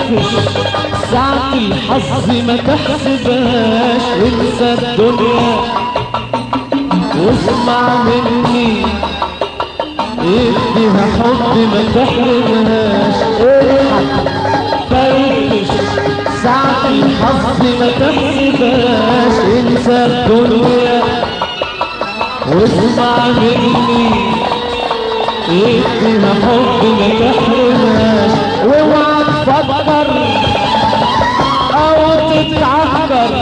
فرفش ساعة الحظ ما تحسبهاش انسى الدنيا واسمع مني اديها حب ما تحرمهاش الحق فرفش ساعة الحظ ما تحسبهاش انسى الدنيا واسمع مني اديها حب ما تحرمهاش واوعى تفكر او تتعكر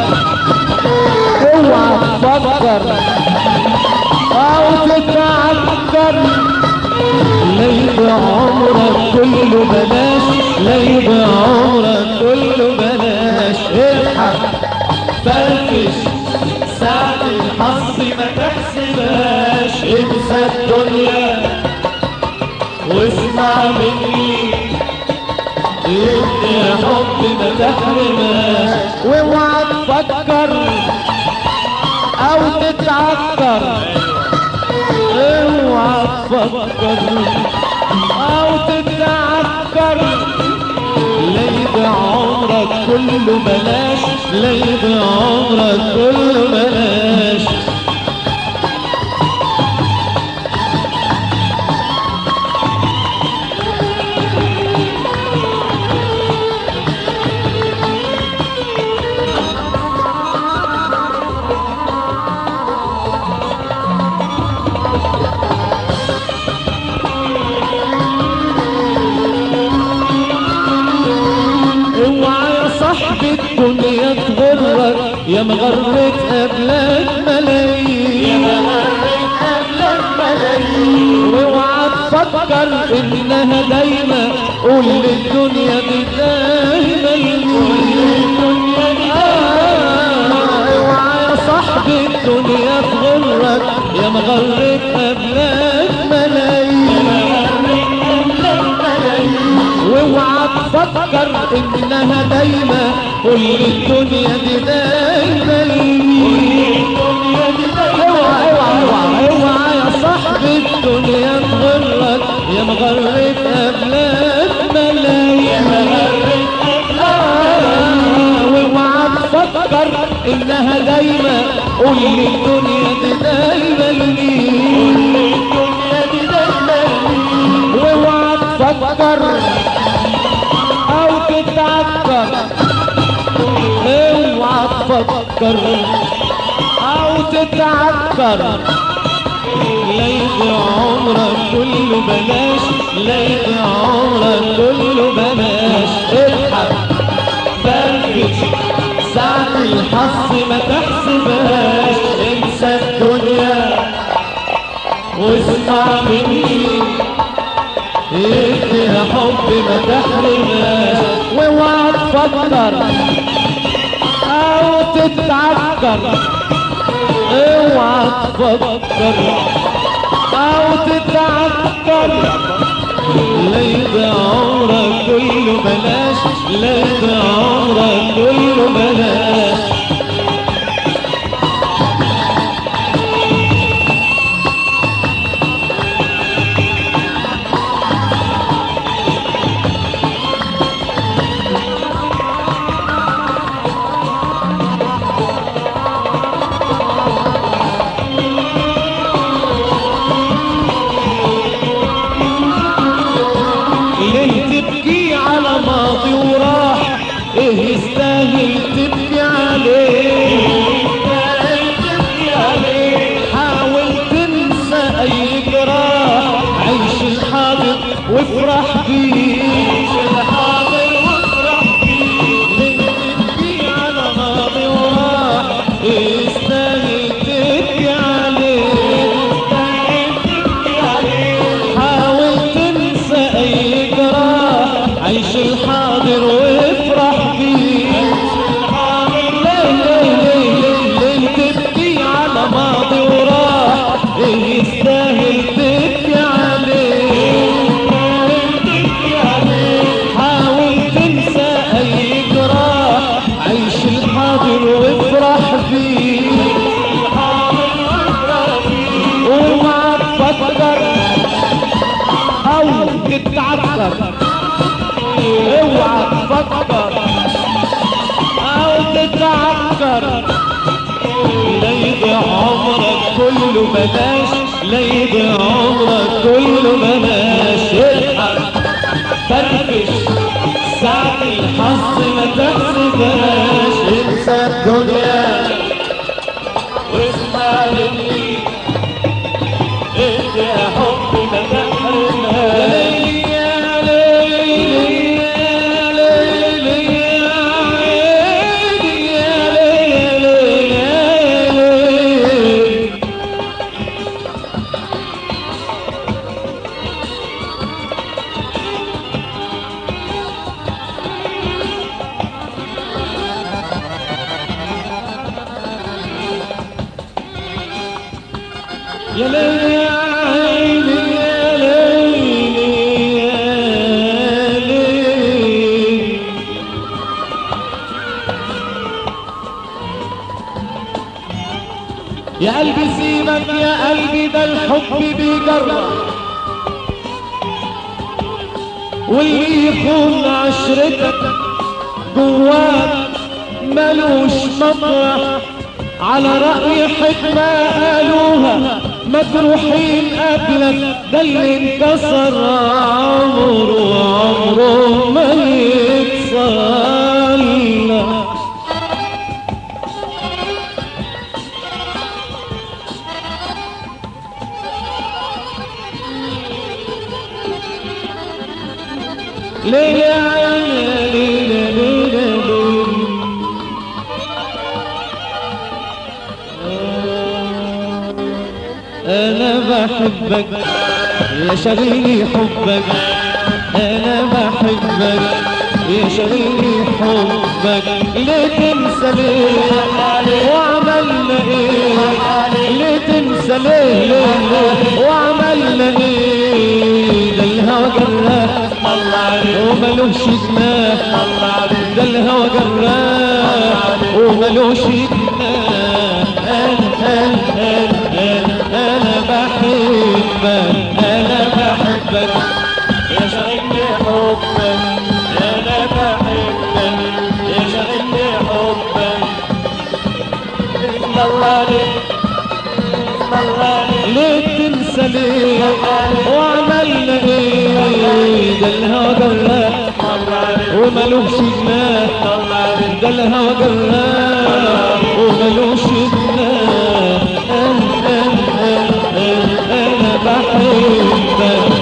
اوعى تفكر او تتعكر لا يبقى عمرك كله بلاش لا يبقى عمرك كله بلاش الحق فرفش ساعة الحظ ما تحسبهاش انسى الدنيا واسمع مني ادي حب ما تحرمهاش واوعى تفكر او تتعكر اوعى تفكر او تتعكر لا يبقى عمرك كله بلاش لا يبقى عمرك كله بلاش اوعى يا صاحبي الدنيا تغرك يا مغرك قبلك ملايين يا مغرك قبلك ملايين واوعى تفكر انها دايما قول للدنيا دي دايما الدنيا دي اوعى يا صاحبي الدنيا تغرك يا مغرك قبلك ملايين يا مغرك قبلك ملايين واوعى تفكر انها دايما كل الدنيا دي دايما الدنيا دي دايما اوعى اوعى اوعى اوعى يا صاحبي الدنيا تغرك يا مغرك قبلك ملايين يا مغرك واوعى تفكر انها دايما قول لي الدنيا دي دايما الدنيا دي دايما واوعى تفكر او تتعكر اوعى تفكر او تتعكر ليت عمرك كله بلاش ليت عمرك كله بلاش اضحك فرفش ساعة الحظ ما تحسبهاش انسى الدنيا واسمع مني اديها حب ما تحرمهاش واوعى تفكر او تتعكر اوعى تفكر او تتعكر ليت عمرك كله بلاش ليت عمرك كله بلاش ليه تبكي على ماضي وراح ايه يستاهل تبكي عليه حاول تنسى اي جراح عيش الحاضر وافرح بيه عيش الحاضر وافرح بيه ليه تبكي على ماضي وراح ايه يستاهل تبكي عليه حاول تنسى اي جراح عيش الحاضر وافرح بيه كله بلاش لا يضيع عمرك كله بلاش الحق فرفش ساعة الحظ ما تحسبهاش انسى الدنيا واسمع مني انت يا حبي ما تحرمهاش يا ليلي يا ليلي يا عيني يا ليلي يا ليلي يا ليلي يا عيني يا ليلي يا ليلي يا قلبي سيبك يا قلبي ده الحب بيجرب واللي يخون عشرتك جواك ملوش مطرح على رأي حكمة قالوها مجروحين قبلك ده اللي انكسر عمره عمره ما يتصلح ليه يا عيني ليه ليه ليه ليه انا بحبك يا شغيلي حبك انا بحبك يا شغيلي حبك ليه تنسى ليه وعملنا ايه ليه تنسى ليه ليه ليه وعملنا ايه ده الهوى جراح وملوش جناح ده الهوى جراح وملوش جناح انا انا انا انا بحبك انا بحبك يا شغلني حبك انا بحبك يا شغلني حبك اسم الله عليك اسم الله عليك ليه تنسى ليه وعملنا ايه ده الهوى جراح وملوش جناح ده الهوى جراح وملوش جناح انا انا انا انا بحبك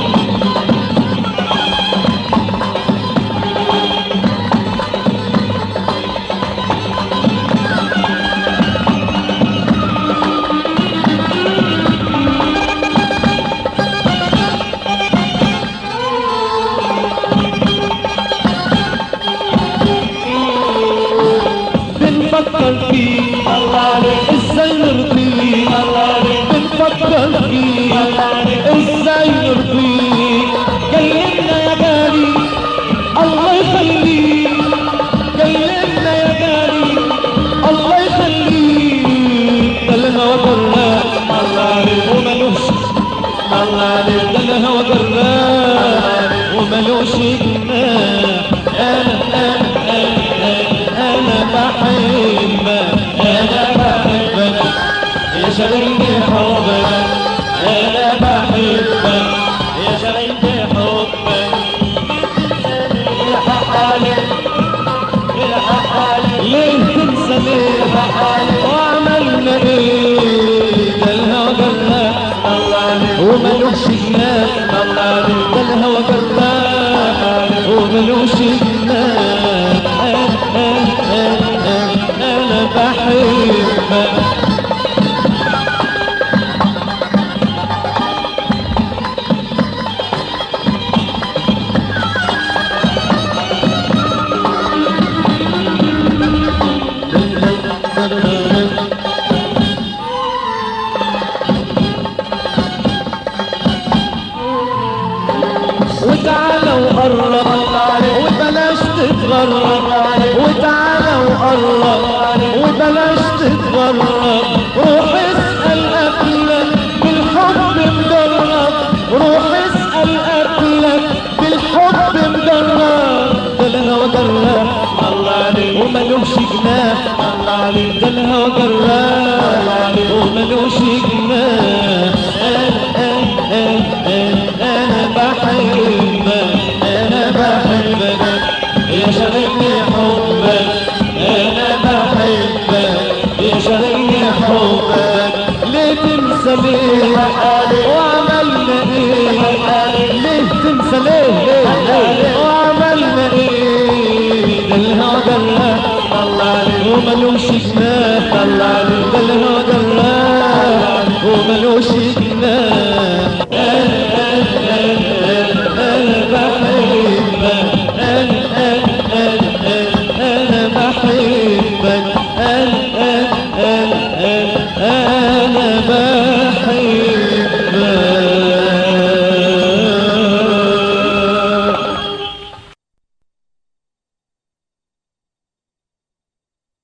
بنفكر فيه ازاي نرضيه بنفكر فيه ازاي نرضيه كلمنا يا غالي الله يخليك كلمنا يا غالي الله يخليك ده الهوى جراح وملوش ده الهوى جراح وملوش جناح انا انا انا انا بحبك انا بحبك يا شغلني حبك انا بحبك يا شغلني حبك الحق عليك الحق عليك ليه تنسى ليه وعملنا ايه ده الهوى جراح وملوش جناح ده الهوى جراح وملوش جناح انا انا انا انا بحبك وتعالى وقرب وبلاش تتغرب وتعالى وقرب وبلاش تتغرب روح اسأل قبلك بالحب مجرب روح اسأل قبلك بالحب مجرب ده الهوى جراح وملوش جناح ده الهوى جراح وملوش جناح انا بحبك انا بحبك يا شغلني حبك انا بحبك يا شغلني حبك ليه تنسى ليه وعملنا ايه ليه تنسى ليه ليه ليه وعملنا ايه ده الهوى ده الله عليه وملوش جناح الله عليه ده الهوى ده